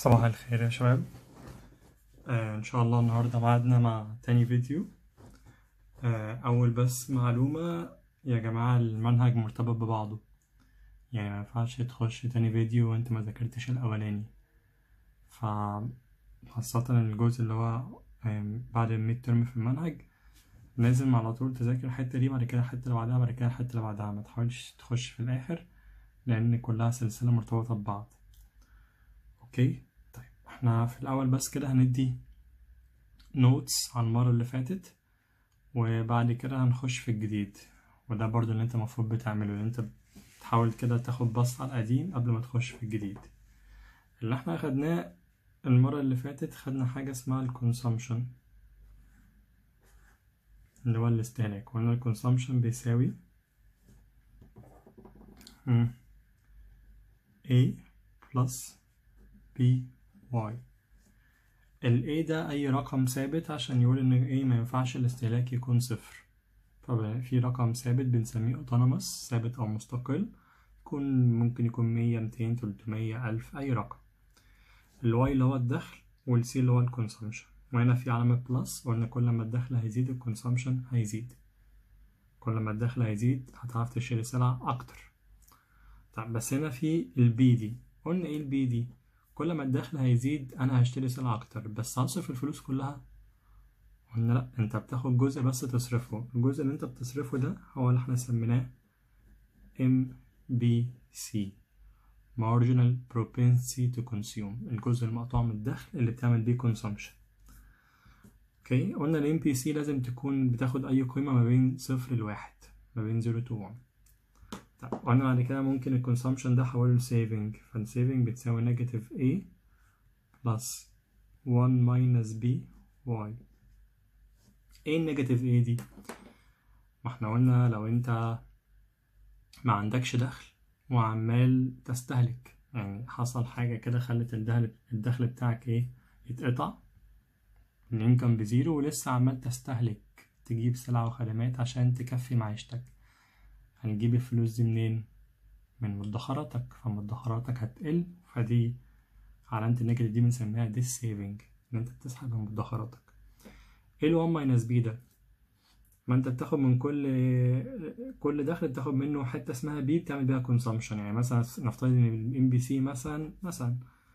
صباح الخير يا شباب آه ان شاء الله النهارده معادنا مع تاني فيديو آه اول بس معلومة يا جماعة المنهج مرتبط ببعضه يعني ما ينفعش تخش تاني فيديو وانت ما ذاكرتش الاولاني ف خاصة الجزء اللي هو آه بعد الميد ترم في المنهج لازم على طول تذاكر الحتة دي بعد كده الحتة اللي بعدها بعد كده الحتة اللي بعدها ما تحاولش تخش في الآخر لأن كلها سلسلة مرتبطة ببعض اوكي طيب احنا في الاول بس كده هندي نوتس عن المرة اللي فاتت وبعد كده هنخش في الجديد وده برضو اللي انت المفروض بتعمله اللي انت تحاول كده تاخد بص على القديم قبل ما تخش في الجديد اللي احنا اخدناه المرة اللي فاتت خدنا حاجة اسمها الكونسومشن اللي هو الاستهلاك قلنا الكونسومشن بيساوي مم. A plus B Y ال A ده أي رقم ثابت عشان يقول إن A ما ينفعش الاستهلاك يكون صفر ففي رقم ثابت بنسميه autonomous ثابت أو مستقل يكون ممكن يكون مية ميتين تلتمية ألف أي رقم ال Y اللي هو الدخل وال C اللي هو الكونسومشن وهنا في علامة بلس وقلنا كل ما الدخل هيزيد الكونسومشن هيزيد كل ما الدخل هيزيد هتعرف تشتري سلعة أكتر طب بس هنا في البي دي قلنا ايه البي دي كل ما الدخل هيزيد انا هشتري سلعة اكتر بس هصرف الفلوس كلها قلنا لا انت بتاخد جزء بس تصرفه الجزء اللي انت بتصرفه ده هو اللي احنا سميناه MBC Marginal Propensity to Consume الجزء المقطوع من الدخل اللي بتعمل بيه consumption اوكي قلنا ال MPC لازم تكون بتاخد اي قيمة ما بين صفر لواحد ما بين 0 to 1 طب وانا بعد كده ممكن الكونسومشن ده احوله لسيفنج فالسيفنج بتساوي نيجاتيف A بلس 1 ماينس B Y ايه النيجاتيف A دي ما احنا قلنا لو انت ما عندكش دخل وعمال تستهلك يعني حصل حاجة كده خلت الدخل الدخل بتاعك ايه يتقطع الانكم بزيرو ولسه عمال تستهلك تجيب سلع وخدمات عشان تكفي معيشتك هنجيب الفلوس دي منين من مدخراتك فمدخراتك هتقل فدي علامة النيجاتيف دي بنسميها دي سيفنج ان انت بتسحب من مدخراتك ايه ال 1 ماينس بي ده ما انت بتاخد من كل كل دخل بتاخد منه حتة اسمها بي بتعمل بيها كونسومشن يعني مثلا نفترض ان الام بي سي مثلا مثلا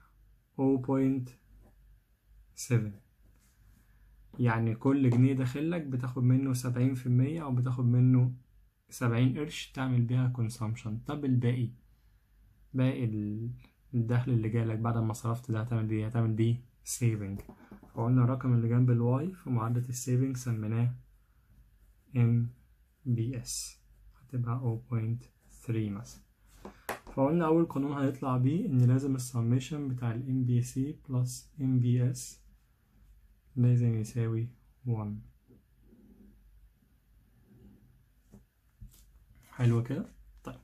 0.7 يعني كل جنيه داخلك بتاخد منه سبعين في المية او بتاخد منه سبعين قرش تعمل بيها كونسومشن طب الباقي باقي الدخل اللي جالك بعد ما صرفت ده هتعمل بيه هتعمل بيه سيفنج فقلنا الرقم اللي جنب الواي في معادلة السيفنج سميناه ام بي اس هتبقى 0.3 مثلا فقلنا أول قانون هيطلع بيه إن لازم السميشن بتاع ال MBC بلس MBS لازم يساوي 1 حلو كده طيب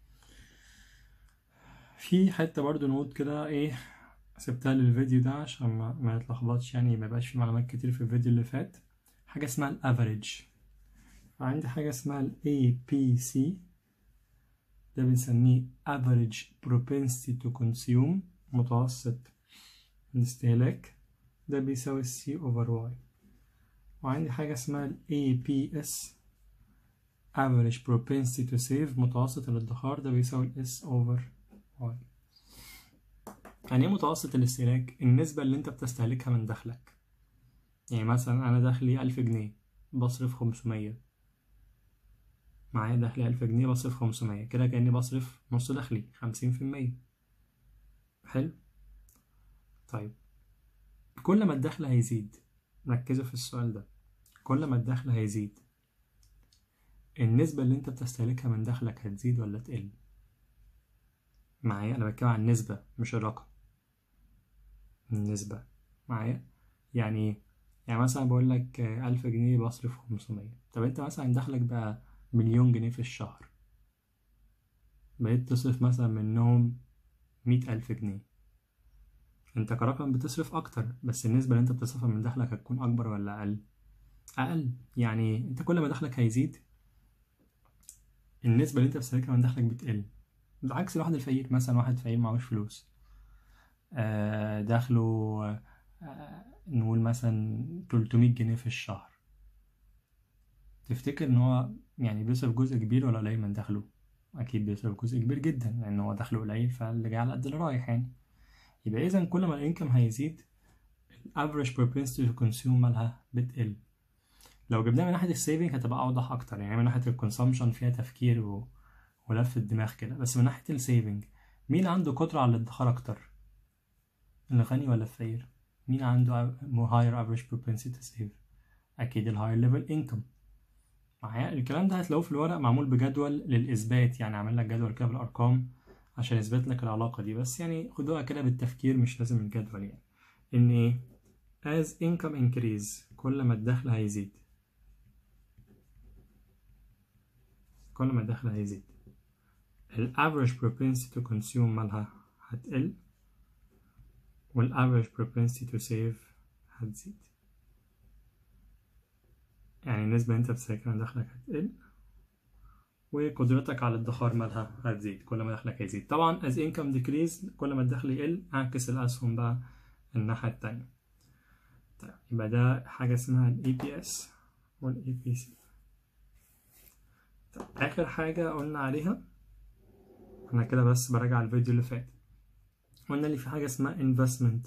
في حتة برضو نوت كده ايه سبتها للفيديو ده عشان ما, ما يتلخبطش يعني ما يبقاش في معلومات كتير في الفيديو اللي فات حاجة اسمها الافريج فعندي حاجة اسمها ال APC ده بنسميه average propensity to consume متوسط الاستهلاك ده بيساوي C over Y وعندي حاجة اسمها ال APS average propensity to save متوسط الادخار ده بيساوي S over Y يعني ايه متوسط الاستهلاك النسبة اللي انت بتستهلكها من دخلك يعني مثلا انا دخلي ألف جنيه بصرف خمسمية معايا دخلي ألف جنيه بصرف خمسمية كده كأني بصرف نص دخلي خمسين في المية حلو طيب كل ما الدخل هيزيد ركزوا في السؤال ده كل ما الدخل هيزيد النسبة اللي انت بتستهلكها من دخلك هتزيد ولا تقل معايا انا بتكلم عن النسبة مش الرقم النسبة معايا يعني يعني مثلا بقول لك ألف جنيه بصرف خمسمية طب انت مثلا دخلك بقى مليون جنيه في الشهر بقيت تصرف مثلا منهم مية ألف جنيه انت كرقم بتصرف اكتر بس النسبة اللي انت بتصرفها من دخلك هتكون اكبر ولا اقل اقل يعني انت كل ما دخلك هيزيد النسبة اللي انت بتستهلكها من دخلك بتقل بالعكس الواحد الفقير مثلا واحد فقير معهوش فلوس آه، دخله آه، نقول مثلا 300 جنيه في الشهر تفتكر ان هو يعني بيصرف جزء كبير ولا قليل من دخله اكيد بيصرف جزء كبير جدا لان هو دخله قليل فاللي جاي على قد اللي رايح يعني يبقى اذا كل ما الانكم هيزيد الافريج propensity to consume مالها بتقل لو جبناها من ناحيه السيفنج هتبقى اوضح اكتر يعني من ناحيه الكونسومشن فيها تفكير و... ولف الدماغ كده بس من ناحيه السيفنج مين عنده قدره على الادخار اكتر الغني ولا الفقير مين عنده higher average propensity to save اكيد الهاير level income معايا الكلام ده هتلاقوه في الورق معمول بجدول للاثبات يعني عامل لك جدول كده بالارقام عشان يثبت لك العلاقه دي بس يعني خدوها كده بالتفكير مش لازم الجدول يعني ان ايه as income increase كل ما الدخل هيزيد كل ما الدخل هيزيد ال average propensity to consume مالها هتقل وال average propensity to save هتزيد يعني النسبة اللي انت بتسكن دخلك هتقل وقدرتك على الادخار مالها هتزيد كل ما دخلك هيزيد طبعا as income decrease كل ما الدخل يقل اعكس الأسهم بقى الناحية التانية طيب يبقى ده حاجة اسمها ال EPS وال EPC طيب آخر حاجة قلنا عليها أنا كده بس براجع الفيديو اللي فات قلنا اللي في حاجة اسمها investment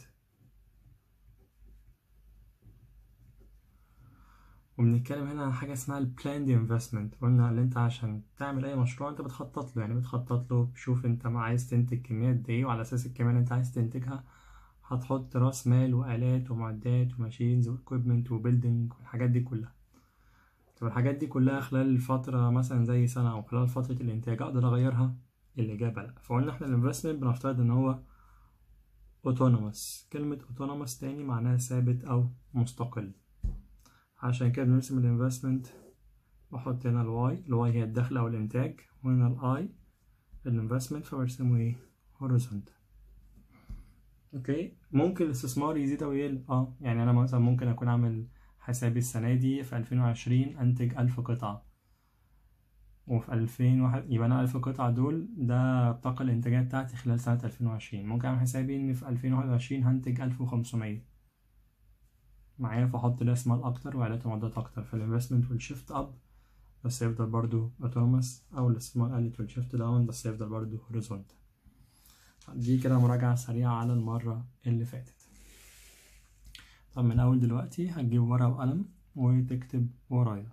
وبنتكلم هنا عن حاجة اسمها ال planned investment قلنا اللي انت عشان تعمل أي مشروع انت بتخطط له يعني بتخطط له بشوف انت ما عايز تنتج كمية قد ايه وعلى أساس الكمية اللي انت عايز تنتجها هتحط راس مال وآلات ومعدات وماشينز وإكويبمنت وبيلدينج والحاجات دي كلها طب الحاجات دي كلها خلال فترة مثلا زي سنة أو خلال فترة الإنتاج أقدر أغيرها الإجابة لأ فقلنا إحنا الانفستمنت بنفترض إن هو autonomous كلمة autonomous تاني معناها ثابت أو مستقل عشان كده بنرسم الانفستمنت بحط هنا الواي الواي هي الدخل أو الإنتاج وهنا الآي الانفستمنت فبرسمه إيه horizontal اوكي ممكن الاستثمار يزيد او يقل اه يعني انا مثلا ممكن اكون عامل حسابي السنه دي في 2020 انتج 1000 قطعه وفي 2001 يبقى انا 1000 قطعه دول ده الطاقه الانتاجيه بتاعتي خلال سنه 2020 ممكن اعمل حسابي ان في 2021 هنتج 1500 معايا فاحط راس مال اكتر وعائلات ومعدات اكتر فالانفستمنت والشيفت اب بس يفضل برضو اوتونوموس او الاستثمار قلت والشيفت داون بس يفضل برضو هوريزونتال دي كده مراجعة سريعة على المرة اللي فاتت طب من أول دلوقتي هتجيب ورقة وقلم وتكتب ورايا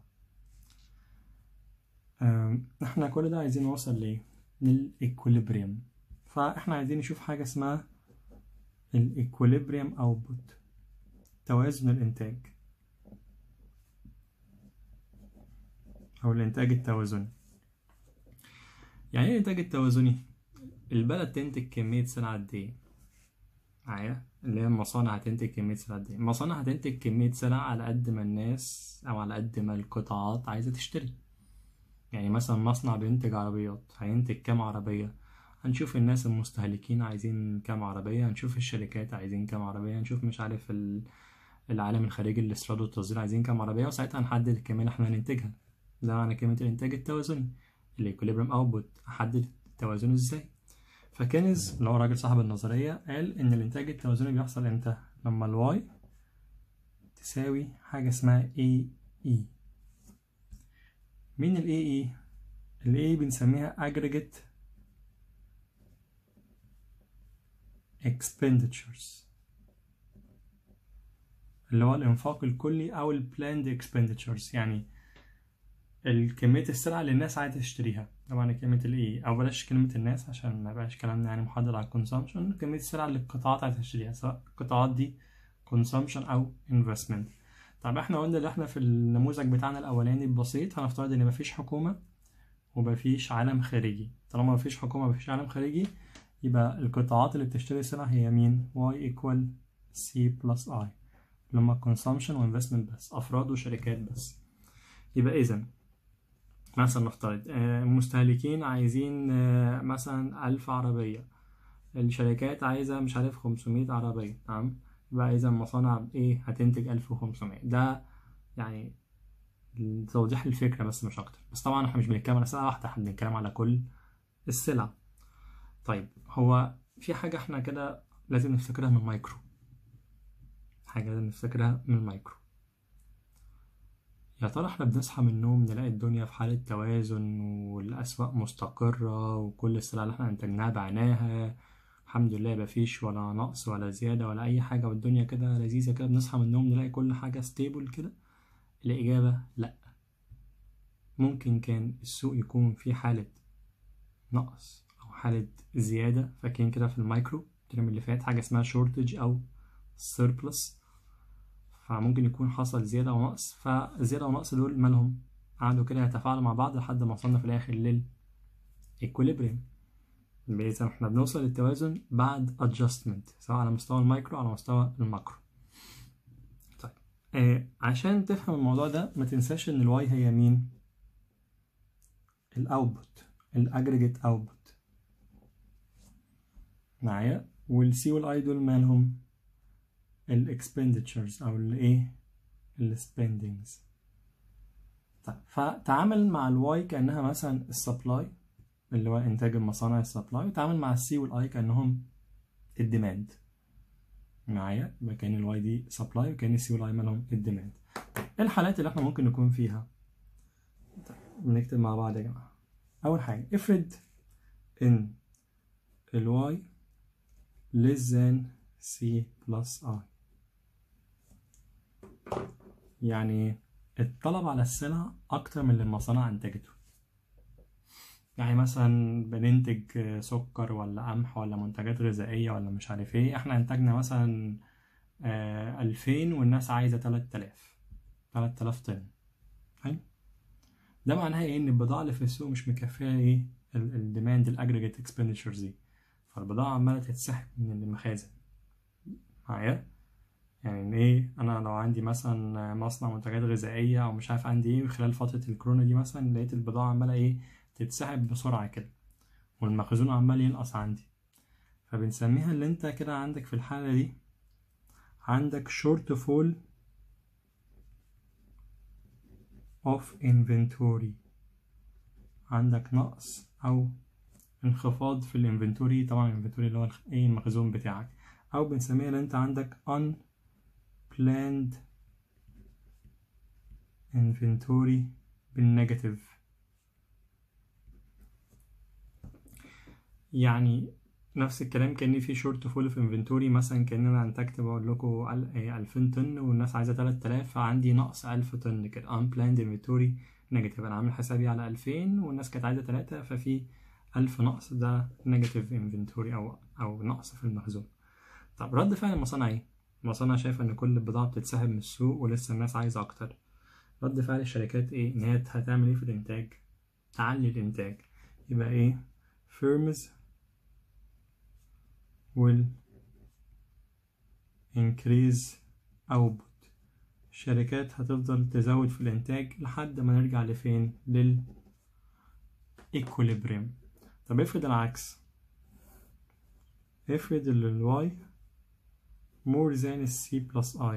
احنا كل ده عايزين نوصل ليه للإكوليبريم فاحنا عايزين نشوف حاجة اسمها الإكوليبريم أوتبوت توازن الإنتاج أو الإنتاج التوازني يعني ايه الإنتاج التوازني؟ البلد تنتج كمية سلعة قد ايه معايا اللي هي المصانع هتنتج كمية سلعة قد ايه المصانع هتنتج كمية سلع على قد ما الناس أو على قد ما القطاعات عايزة تشتري يعني مثلا مصنع بينتج عربيات هينتج كام عربية هنشوف الناس المستهلكين عايزين كام عربية هنشوف الشركات عايزين كام عربية هنشوف مش عارف العالم الخارجي الاستيراد والتصدير عايزين كام عربية وساعتها هنحدد الكمية اللي احنا هننتجها ده معنى كلمة الإنتاج التوازني الإيكوليبريم أوتبوت أحدد توازنه ازاي فكينز اللي هو راجل صاحب النظرية قال إن الإنتاج التوازني بيحصل إمتى؟ لما الواي تساوي حاجة اسمها اي اي مين ال اي ال A بنسميها aggregate expenditures اللي هو الإنفاق الكلي أو ال planned expenditures يعني الكمية السلعة اللي الناس عايزة تشتريها طبعا كلمة الايه أو بلاش كلمة الناس عشان ما يبقاش كلامنا يعني محدد على الكونسومشن كمية السلعة اللي القطاعات عايزة تشتريها سواء القطاعات دي consumption أو investment طب احنا قلنا اللي احنا في النموذج بتاعنا الأولاني البسيط هنفترض إن مفيش حكومة ومفيش عالم خارجي طالما مفيش حكومة مفيش عالم خارجي يبقى القطاعات اللي بتشتري سلع هي مين y equal c plus i اللي هما consumption و investment بس أفراد وشركات بس يبقى إذا مثلا نفترض المستهلكين عايزين مثلا ألف عربية الشركات عايزة مش عارف خمسمية عربية تمام يبقى إذا المصانع إيه هتنتج ألف وخمسمية ده يعني توضيح الفكرة بس مش أكتر بس طبعا احنا مش بنتكلم على سلعة واحدة احنا بنتكلم على كل السلع طيب هو في حاجة احنا كده لازم نفتكرها من المايكرو حاجة لازم نفتكرها من المايكرو يا ترى احنا بنصحى من النوم نلاقي الدنيا في حالة توازن والأسواق مستقرة وكل السلع اللي احنا انتجناها بعناها الحمد لله مفيش ولا نقص ولا زيادة ولا أي حاجة والدنيا كده لذيذة كده بنصحى من النوم نلاقي كل حاجة ستيبل كده الإجابة لأ ممكن كان السوق يكون في حالة نقص أو حالة زيادة فاكرين كده في المايكرو الترم اللي فات حاجة اسمها شورتج أو سيربلس فممكن يكون حصل زيادة ونقص فالزيادة والنقص دول مالهم قعدوا كده يتفاعلوا مع بعض لحد ما وصلنا في الآخر لل equilibrium إذا احنا بنوصل للتوازن بعد adjustment سواء على مستوى المايكرو أو على مستوى الماكرو طيب آه عشان تفهم الموضوع ده ما تنساش إن الواي هي مين الاوتبوت الاجريجيت اوتبوت معايا والسي والاي دول مالهم الاكسبندتشرز او الايه السبندنجز طيب فتعامل مع الواي كانها مثلا السبلاي اللي هو انتاج المصانع السبلاي وتعامل مع السي والاي كانهم الديماند معايا يبقى كان الواي دي سبلاي وكان السي والاي مالهم الديماند ايه الحالات اللي احنا ممكن نكون فيها بنكتب مع بعض يا جماعة أول حاجة افرض إن ال y less than c plus i يعني الطلب على السلع أكتر من اللي المصانع أنتجته يعني مثلا بننتج سكر ولا قمح ولا منتجات غذائية ولا مش عارف ايه احنا انتجنا مثلا ألفين والناس عايزة تلات آلاف تلات آلاف طن حلو ده معناها ايه ان البضاعه اللي في السوق مش مكفيه ايه الديماند الاجريجيت اكسبندتشرز دي فالبضاعه عماله تتسحب من المخازن معايا يعني ان ايه انا لو عندي مثلا مصنع منتجات غذائيه او مش عارف عندي ايه خلال فتره الكورونا دي مثلا لقيت البضاعه عماله ايه تتسحب بسرعه كده والمخزون عمال ينقص عندي فبنسميها اللي انت كده عندك في الحاله دي عندك شورت فول of inventory عندك نقص أو انخفاض في الانفنتوري طبعا الانفنتوري اللي هو ايه المخزون بتاعك أو بنسميها اللي انت عندك unplanned inventory بالنيجاتيف يعني نفس الكلام كأن في شورت فول في انفنتوري مثلا كأن انا انتجت بقول لكم ألفين طن والناس عايزة تلات آلاف فعندي نقص ألف طن كده unplanned inventory نيجاتيف أنا عامل حسابي على ألفين والناس كانت عايزة تلاتة ففي ألف نقص ده نيجاتيف انفنتوري أو أو نقص في المخزون طب رد فعل المصانع ايه؟ المصانع شايفة إن كل البضاعة بتتسحب من السوق ولسه الناس عايزة أكتر رد فعل الشركات ايه؟ إن هي هتعمل ايه في الإنتاج؟ تعلي الإنتاج يبقى ايه؟ firms will increase output الشركات هتفضل تزود في الإنتاج لحد ما نرجع لفين لل equilibrium طب افرض العكس افرض ال y more than ال c plus i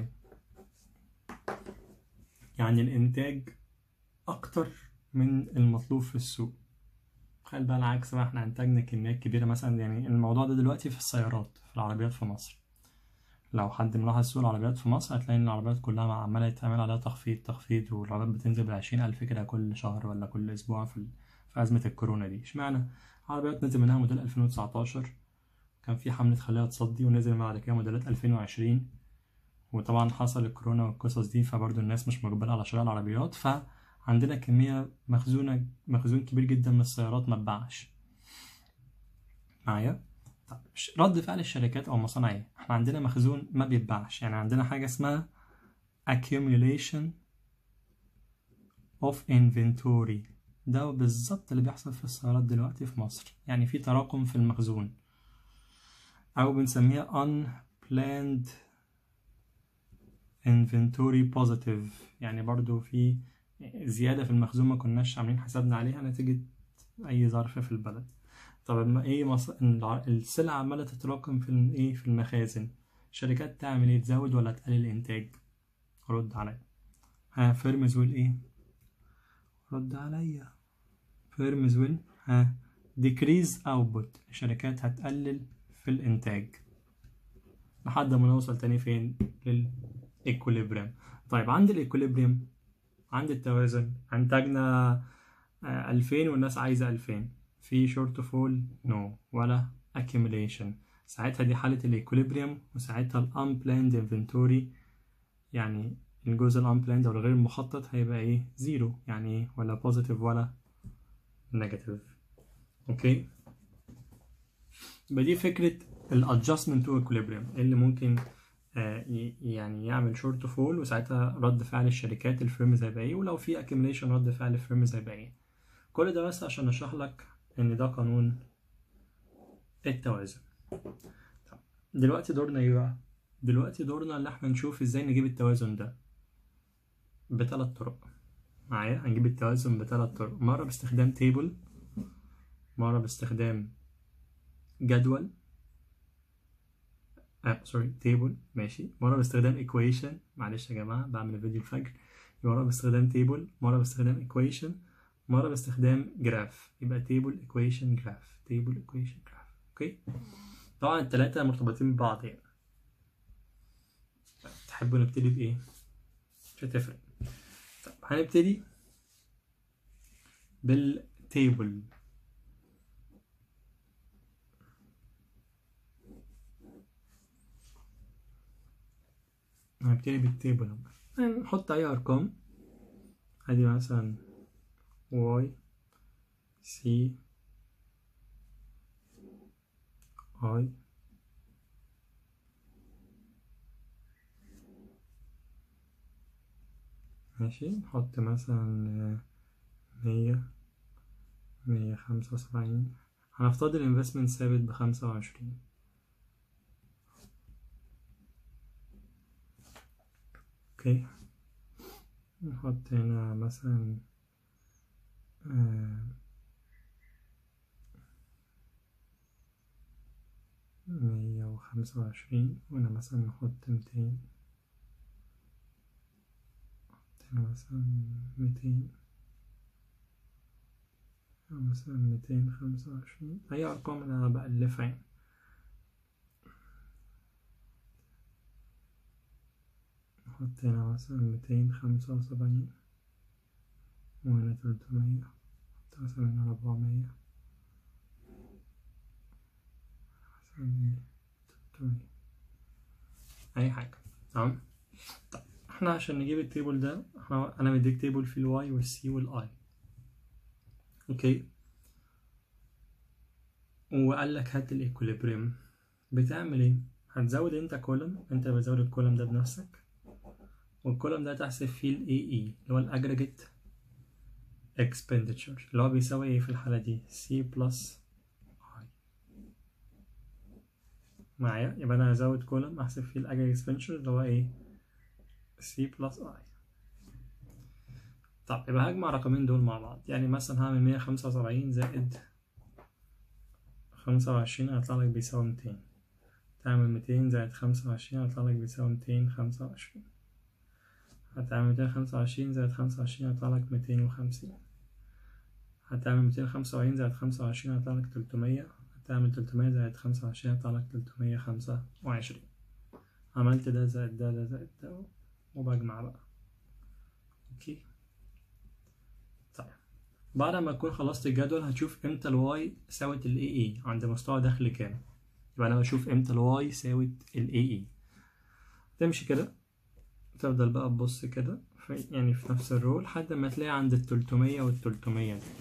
يعني الإنتاج أكتر من المطلوب في السوق تخيل بقى العكس بقى احنا انتجنا كميات كبيرة مثلا يعني الموضوع ده دلوقتي في السيارات في العربيات في مصر لو حد ملاحظ سوق العربيات في مصر هتلاقي ان العربيات كلها عمالة يتعمل عليها تخفيض تخفيض والعربيات بتنزل بعشرين ألف كده كل شهر ولا كل أسبوع في, في أزمة الكورونا دي اشمعنى عربيات نزل منها موديل ألفين وتسعتاشر كان في حملة خليها تصدي ونزل بعد كده موديلات ألفين وعشرين وطبعا حصل الكورونا والقصص دي فبرضه الناس مش مقبلة على شراء العربيات ف عندنا كمية مخزونة مخزون كبير جدا من السيارات ما اتباعش معايا طب رد فعل الشركات او المصانع ايه احنا عندنا مخزون ما بيتباعش يعني عندنا حاجة اسمها accumulation of inventory ده بالظبط اللي بيحصل في السيارات دلوقتي في مصر يعني في تراكم في المخزون او بنسميها unplanned inventory positive يعني برضو في زيادة في المخزون ما كناش عاملين حسابنا عليها نتيجة أي ظرف في البلد طب اما ايه مص... السلع عمالة تتراكم في ايه في المخازن الشركات تعمل ايه تزود ولا تقلل الإنتاج رد عليا ها فيرمز ويل ايه رد عليا فيرمز ويل ها decrease output الشركات هتقلل في الإنتاج لحد ما نوصل تاني فين للإكوليبريم طيب عند الإكوليبريم عند التوازن انتجنا ألفين والناس عايزة ألفين في شورت فول نو ولا accumulation ساعتها دي حالة الإكوليبريم وساعتها الأنبلاند انفنتوري يعني الجزء الأنبلاند أو الغير المخطط هيبقى إيه زيرو يعني إيه ولا بوزيتيف ولا نيجاتيف أوكي يبقى دي فكرة الادجستمنت تو equilibrium اللي ممكن آه يعني يعمل شورت فول وساعتها رد فعل الشركات الفيرمز هيبقى ايه ولو في accumulation رد فعل الفيرمز هيبقى ايه كل ده بس عشان اشرح لك ان ده قانون التوازن طب دلوقتي دورنا ايه بقى دلوقتي دورنا ان احنا نشوف ازاي نجيب التوازن ده بثلاث طرق معايا هنجيب التوازن بثلاث طرق مرة باستخدام تيبل مرة باستخدام جدول آه سوري تيبل ماشي مرة باستخدام equation معلش يا جماعة بعمل فيديو الفجر مرة باستخدام تيبل مرة باستخدام equation مرة باستخدام جراف يبقى تيبل equation جراف تيبل equation جراف اوكي طبعا التلاتة مرتبطين ببعض يعني تحبوا نبتدي بإيه؟ مش هتفرق طب هنبتدي بالتيبل هنبتدي بالتيبل نحط أي أرقام ادي مثلا y c i ماشي نحط مثلا مية مية خمسة وسبعين هنفترض الانفستمنت ثابت بخمسة وعشرين اوكي نحط هنا مثلا مية وخمسة وعشرين وهنا مثلا نحط ميتين نحط هنا مثلا ميتين أو مثلا ميتين خمسة وعشرين أي أرقام أنا بألفها يعني نحط هنا مثلا ميتين خمسة وسبعين وهنا تلتمية نحط مثلا هنا أربعمية مثلا ايه تلتمية أي حاجة تمام طيب احنا عشان نجيب التيبل ده احنا أنا مديك تيبل فيه الواي والسي والآي أوكي وقال لك هات الإيكوليبريم بتعمل ايه؟ هتزود انت كولم انت بتزود الكولم ده بنفسك والكولم ده تحسب فيه ال AE اللي هو ال aggregate expenditure اللي هو بيساوي ايه في الحالة دي C plus I معايا يبقى أنا هزود كولم أحسب فيه ال aggregate expenditure اللي هو ايه C plus I طب يبقى هجمع الرقمين دول مع بعض يعني مثلا هعمل مية خمسة وسبعين زائد خمسة وعشرين هيطلع لك بيساوي ميتين تعمل ميتين زائد خمسة وعشرين هيطلع لك بيساوي ميتين خمسة وعشرين هتعمل ميتين خمسة وعشرين زائد خمسة وعشرين هيطلع لك ميتين وخمسين هتعمل ميتين خمسة وعشرين زائد خمسة وعشرين هيطلع لك تلتمية هتعمل تلتمية زائد خمسة وعشرين هيطلع لك تلتمية خمسة وعشرين عملت ده زائد ده ده زائد ده وبجمع بقى اوكي طيب بعد ما تكون خلصت الجدول هتشوف امتى الواي ساوت ال اي عند مستوى دخل كام يبقى انا بشوف امتى الواي ساوت ال اي تمشي كده تفضل بقى تبص كده في يعني في نفس الرول لحد ما تلاقي عند التلتمية والتلتمية دي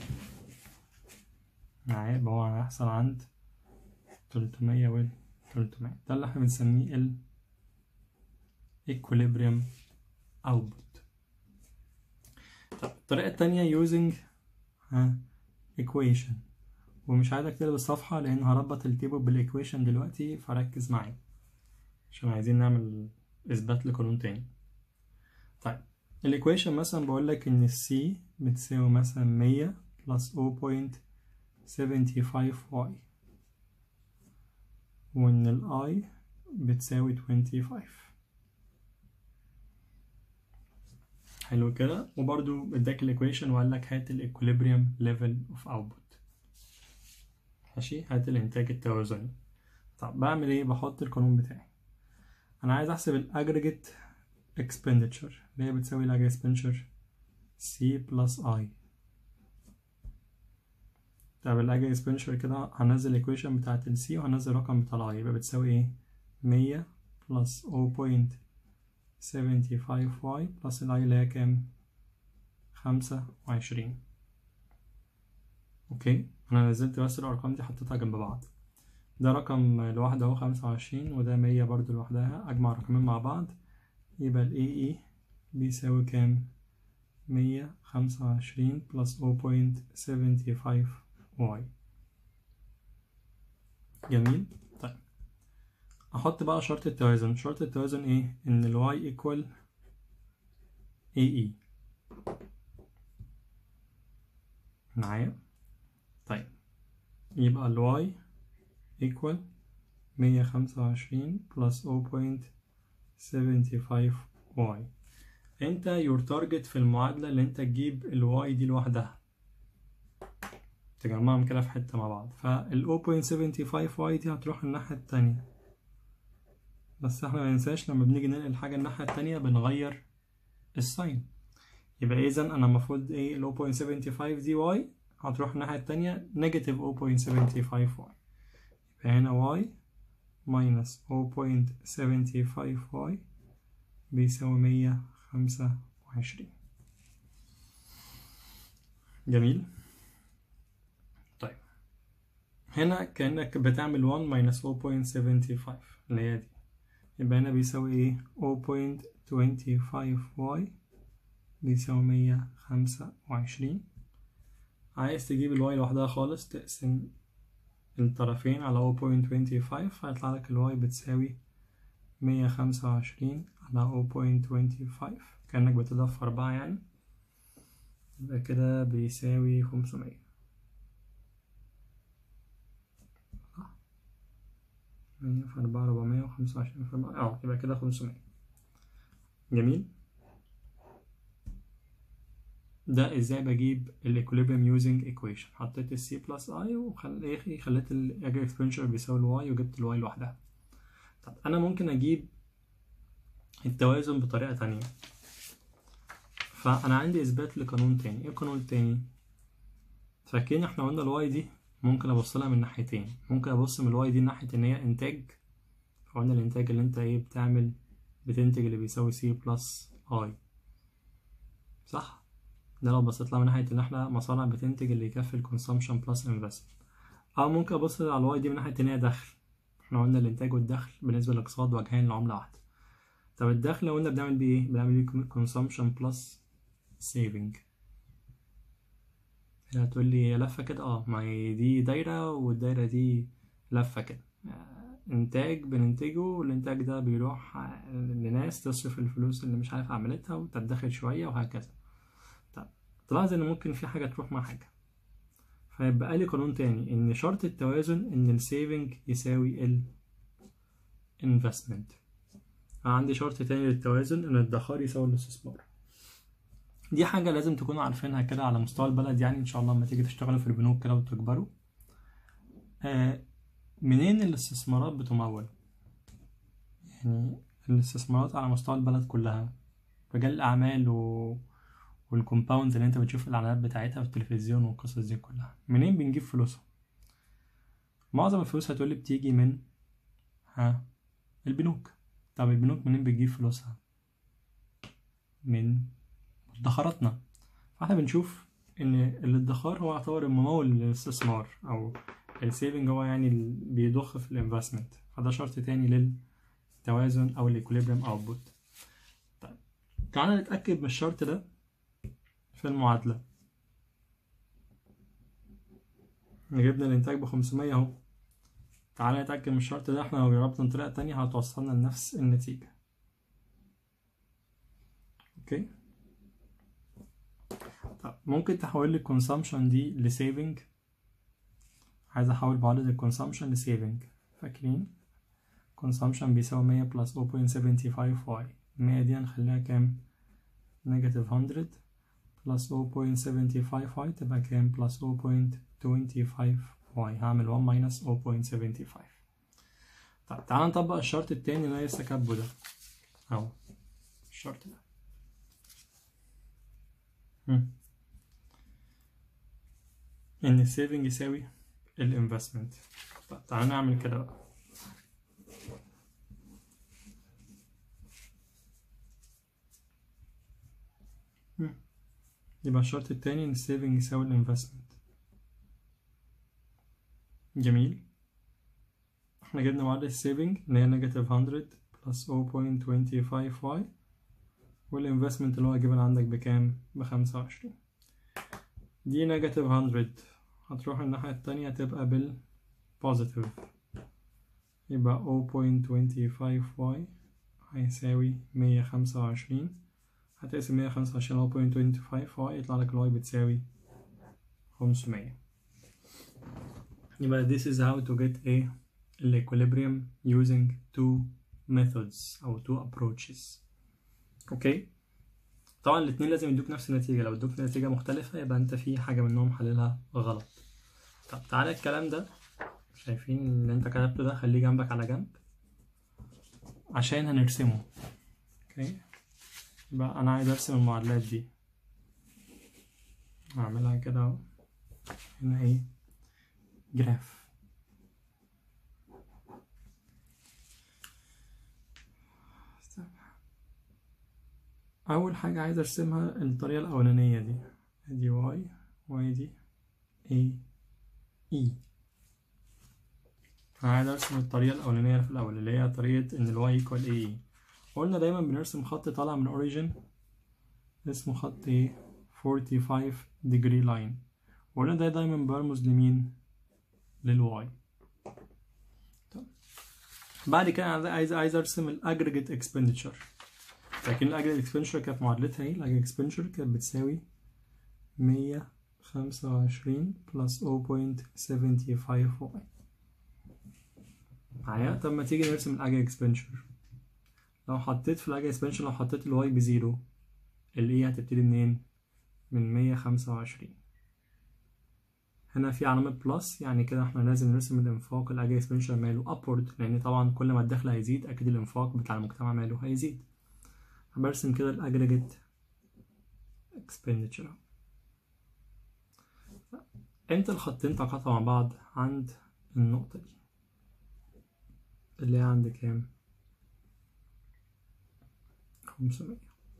معايا يبقى هو هيحصل عند تلتمية والتلتمية ده اللي احنا بنسميه ال equilibrium output طب الطريقة التانية using ها equation ومش عايزك تقلب الصفحة لأن هربط التيبل بالإيكويشن دلوقتي فركز معايا عشان عايزين نعمل إثبات لقانون تاني طيب الإيكويشن مثلا بقولك إن السي بتساوي مثلا مية بلس 0.75y وإن الآي بتساوي 25 حلو كده وبرضو اداك الايكويشن وقال لك هات الايكوليبريم ليفل اوف اوتبوت ماشي هات الانتاج التوازني طب بعمل ايه بحط القانون بتاعي انا عايز احسب الاجريجيت expenditure اللي هي بتساوي الاجريجيت expenditure C plus I طب الاجريجيت expenditure كده هنزل الايكويشن بتاعت ال C وهنزل الرقم بتاع ال I يبقى بتساوي ايه مية plus 0.75 y plus ال I اللي هي كام خمسة وعشرين اوكي انا نزلت بس الارقام دي حطيتها جنب بعض ده رقم لوحده اهو خمسة وعشرين وده مية برضو لوحدها اجمع الرقمين مع بعض يبقى ال AE بيساوي كام مية خمسة وعشرين بلس 0.75 y جميل طيب احط بقى شرط التوازن شرط التوازن ايه ان ال y equal AE معايا طيب يبقى ال y equal مية خمسة وعشرين plus 0.75 y انت your target في المعادلة اللي انت تجيب ال y دي لوحدها تجمعهم كده في حتة مع بعض فال 0.75 y دي هتروح الناحية التانية بس احنا مننساش لما بنيجي ننقل حاجة الناحية التانية بنغير الساين يبقى اذا انا المفروض ايه ال 0.75 دي y هتروح الناحية التانية نيجاتيف 0.75 y يبقى هنا y minus 0.75 y بيساوي مية خمسة وعشرين جميل طيب هنا كأنك بتعمل 1 minus 0.75 اللي هي دي يبقى هنا بيساوي ايه 0.25y بيساوي مية خمسة وعشرين عايز تجيب الواي لوحدها خالص تقسم الطرفين على 0.25 هيطلع لك الواي بتساوي مية خمسة وعشرين على 0.25 كأنك بتضرب في أربعة يعني يبقى كده بيساوي خمسمية مية في أربعة ربعمية وخمسة وعشرين في أربعة اه يبقى كده خمسمية جميل ده ازاي بجيب الايكوليبريم يوزنج ايكويشن حطيت السي بلس اي وخليت الاجر اكسبنشر بيساوي الواي وجبت الواي لوحدها طب انا ممكن اجيب التوازن بطريقة تانية فانا عندي اثبات لقانون تاني ايه القانون التاني فاكرين احنا قلنا الواي دي ممكن ابص لها من ناحيتين ممكن ابص من الواي دي ناحية ان هي انتاج فقلنا الانتاج اللي انت ايه بتعمل بتنتج اللي بيساوي سي بلس اي صح ده لو بصيت لها من ناحية ان احنا مصانع بتنتج اللي يكفي الكونسومشن بلس انفستمنت او ممكن ابص على الواي دي من ناحية ان هي دخل احنا قلنا الانتاج والدخل بالنسبة للاقتصاد وجهين لعملة واحدة طب الدخل لو قلنا بنعمل بيه ايه بنعمل بيه consumption plus saving هنا هتقول لي هي لفة كده اه ما هي دي دايرة والدايرة دي لفة كده انتاج بننتجه والانتاج ده بيروح لناس تصرف الفلوس اللي مش عارف عملتها وتدخل شوية وهكذا طب تلاحظ ان ممكن في حاجة تروح مع حاجة فيبقى لي قانون تاني ان شرط التوازن ان السيفنج يساوي ال investment عندي شرط تاني للتوازن ان الادخار يساوي الاستثمار دي حاجة لازم تكونوا عارفينها كده على مستوى البلد يعني ان شاء الله لما تيجي تشتغلوا في البنوك كده وتكبروا آه منين الاستثمارات بتمول يعني الاستثمارات على مستوى البلد كلها رجال الاعمال و... والكومباوندز اللي انت بتشوف الاعلانات بتاعتها في التلفزيون والقصص دي كلها منين بنجيب فلوسهم معظم الفلوس هتقولي بتيجي من ها البنوك طب البنوك منين بتجيب فلوسها من مدخراتنا فاحنا بنشوف ان الادخار هو يعتبر الممول للاستثمار او السيفنج هو يعني اللي بيضخ في الانفستمنت فده شرط تاني للتوازن او الايكوليبريم اوتبوت طيب تعالى نتاكد من الشرط ده في المعادله جبنا الانتاج بخمسمية اهو تعالى نتأكد من الشرط ده احنا لو جربنا طريقة تانية هتوصلنا لنفس النتيجة اوكي طب ممكن تحول لي الكونسامشن دي لسيفنج عايز احول معادلة الكونسامشن لسيفنج فاكرين كونسامشن بيساوي مية بلس 0.75 واي المية دي هنخليها كام نيجاتيف هندرد بلس 0.75 واي تبقى كام بلس 0.25 y هعمل 1 minus 0.75 طب تعالى نطبق الشرط التاني اللي انا لسه كاتبه ده اهو الشرط ده مم. ان السيفنج يساوي الانفستمنت طب تعالى نعمل كده بقى مم. يبقى الشرط التاني ان السيفنج يساوي الانفستمنت جميل احنا جبنا معادلة السيفنج اللي هي نيجاتيف 100 بلس 0.25 y والانفستمنت اللي هو جيبن عندك بكام؟ بخمسة وعشرين دي نيجاتيف 100 هتروح الناحية التانية تبقى بالبوزيتيف يبقى 0.25 y هيساوي مية خمسة وعشرين هتقسم مية خمسة وعشرين على 0.25 y يطلع لك الواي بتساوي خمسمية يبقى this is how to get a equilibrium using two methods أو two approaches اوكي طبعا الاتنين لازم يدوك نفس النتيجة لو ادوك نتيجة مختلفة يبقى انت في حاجة منهم حللها غلط طب تعالى الكلام ده شايفين اللي انت كتبته ده خليه جنبك على جنب عشان هنرسمه اوكي يبقى انا عايز ارسم المعادلات دي هعملها كده اهو هنا ايه جراف اول حاجه عايز ارسمها الطريقه الاولانيه دي دي واي واي دي اي اي عايز ارسم الطريقه الاولانيه في الاول اللي هي طريقه ان الواي ايكوال اي قلنا دايما بنرسم خط طالع من اوريجين اسمه خط ايه 45 degree line وقلنا ده دايما برمز لمين للواي بعد كده انا عايز عايز ارسم الاجريجيت اكسبندتشر لكن الاجريجيت اكسبندتشر كانت معادلتها ايه الاجريجيت اكسبندتشر كانت بتساوي مية خمسة وعشرين بلس 0.75 واي معايا طب ما تيجي نرسم الاجريجيت اكسبندتشر لو حطيت في الاجريجيت اكسبندتشر لو حطيت الواي بزيرو الاي هتبتدي منين من مية خمسة وعشرين هنا في علامة بلس يعني كده احنا لازم نرسم الانفاق الاجريجيت اكسبندتشر ماله upward لان طبعا كل ما الدخل هيزيد اكيد الانفاق بتاع المجتمع ماله هيزيد برسم كده الاجريجيت expenditure امتى الخطين تقاطعوا مع بعض عند النقطة دي اللي هي عند كام خمسمية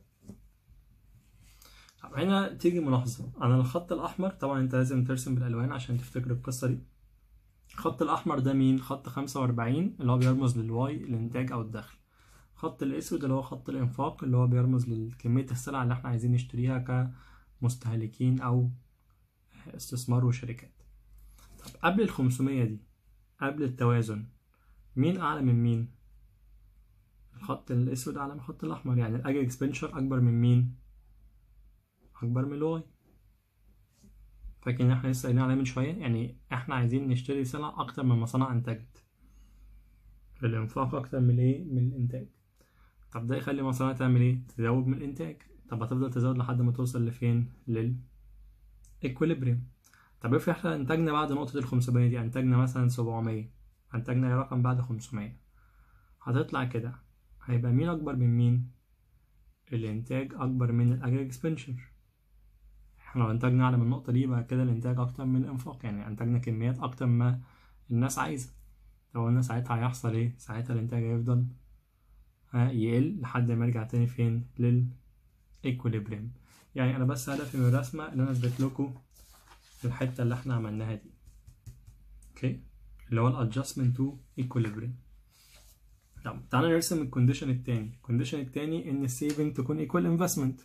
طب هنا تيجي ملاحظة على الخط الأحمر طبعا أنت لازم ترسم بالألوان عشان تفتكر القصة دي الخط الأحمر ده مين؟ خط خمسة وأربعين اللي هو بيرمز للواي الإنتاج أو الدخل الخط الأسود اللي هو خط الإنفاق اللي هو بيرمز لكمية السلع اللي احنا عايزين نشتريها كمستهلكين أو استثمار وشركات طب قبل الخمسمية دي قبل التوازن مين أعلى من مين؟ الخط الأسود أعلى من الخط الأحمر يعني الأجر اكسبنشر أكبر من مين؟ أكبر من الواي فاكرين احنا لسه قايلين عليه من شوية يعني احنا عايزين نشتري سلع أكتر من مصانع أنتجت الإنفاق أكتر من الإيه؟ من الإنتاج طب ده يخلي مصانع تعمل إيه؟ تزود من الإنتاج طب هتفضل تزود لحد ما توصل لفين؟ لل equilibrium طب افرض احنا انتجنا بعد نقطة الخمسمية دي انتجنا مثلا سبعمية انتجنا اي رقم بعد خمسمية هتطلع كده هيبقى مين أكبر من مين؟ الإنتاج أكبر من الأجر expenditure احنا لو انتجنا أعلى من النقطة دي يبقى كده الإنتاج أكتر من الإنفاق يعني انتجنا كميات أكتر ما الناس عايزة لو قلنا ساعتها هيحصل ايه؟ ساعتها الإنتاج هيفضل يقل لحد ما يرجع تاني فين؟ لل equilibrium يعني انا بس هدفي من الرسمه ان انا اثبت لكم الحته اللي احنا عملناها دي اوكي اللي هو الادجستمنت تو equilibrium طب تعالى نرسم الكونديشن التاني الكونديشن التاني ان السيفنج تكون ايكوال انفستمنت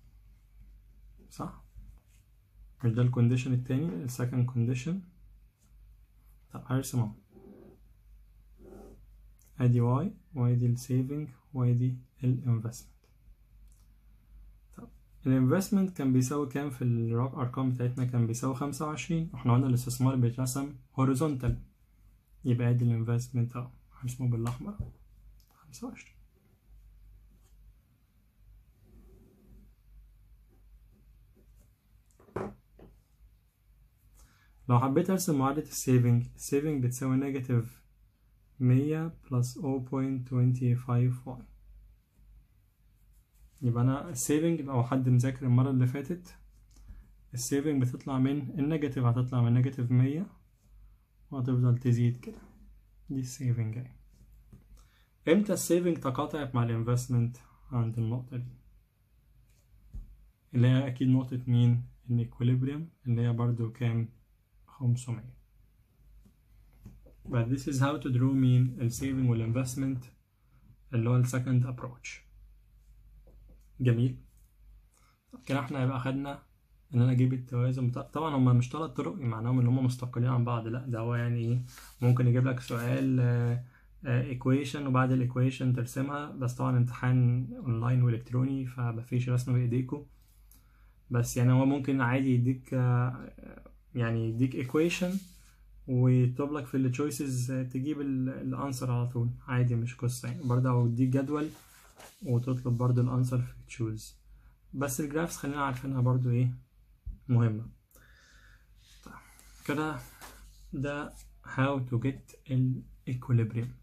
صح مش ده الكونديشن التاني السكند كونديشن طب هرسم اهو ادي واي واي دي السيفنج واي دي الانفستمنت الانفستمنت كان بيساوي كام في الارقام بتاعتنا كان بيساوي خمسة وعشرين واحنا قلنا الاستثمار بيترسم هوريزونتال يبقى ادي الانفستمنت اهو هرسمه بالاحمر خمسة وعشرين لو حبيت ارسم معادلة السيفنج السيفنج بتساوي نيجاتيف مية بلس 0.25 واي يبقى انا السيفنج لو حد مذاكر المرة اللي فاتت السيفنج بتطلع من النيجاتيف هتطلع من نيجاتيف مية وهتفضل تزيد كده دي السيفنج اهي امتى السيفنج تقاطعت مع الانفستمنت عند النقطة دي اللي هي اكيد نقطة مين الاكوليبريم اللي هي برضو كام خمسمية but this is how to draw مين السيفنج والانفستمنت اللي هو السكند ابروتش جميل كده احنا يبقى خدنا ان انا اجيب التوازن بتاع طبعا هما مش ثلاث طرق معناهم ان هما مستقلين عن بعض لا ده هو يعني ايه ممكن يجيب لك سؤال ايكويشن وبعد الايكويشن ترسمها بس طبعا امتحان اونلاين والكتروني فمفيش رسم بايديكوا بس يعني هو ممكن عادي يديك يعني يديك ايكويشن ويطلب لك في التشويسز تجيب الانسر على طول عادي مش قصه يعني برضه او يديك جدول وتطلب برضه الانسر في تشوز بس الجرافس خلينا عارفينها برضه ايه مهمه طيب كده ده how to get ال equilibrium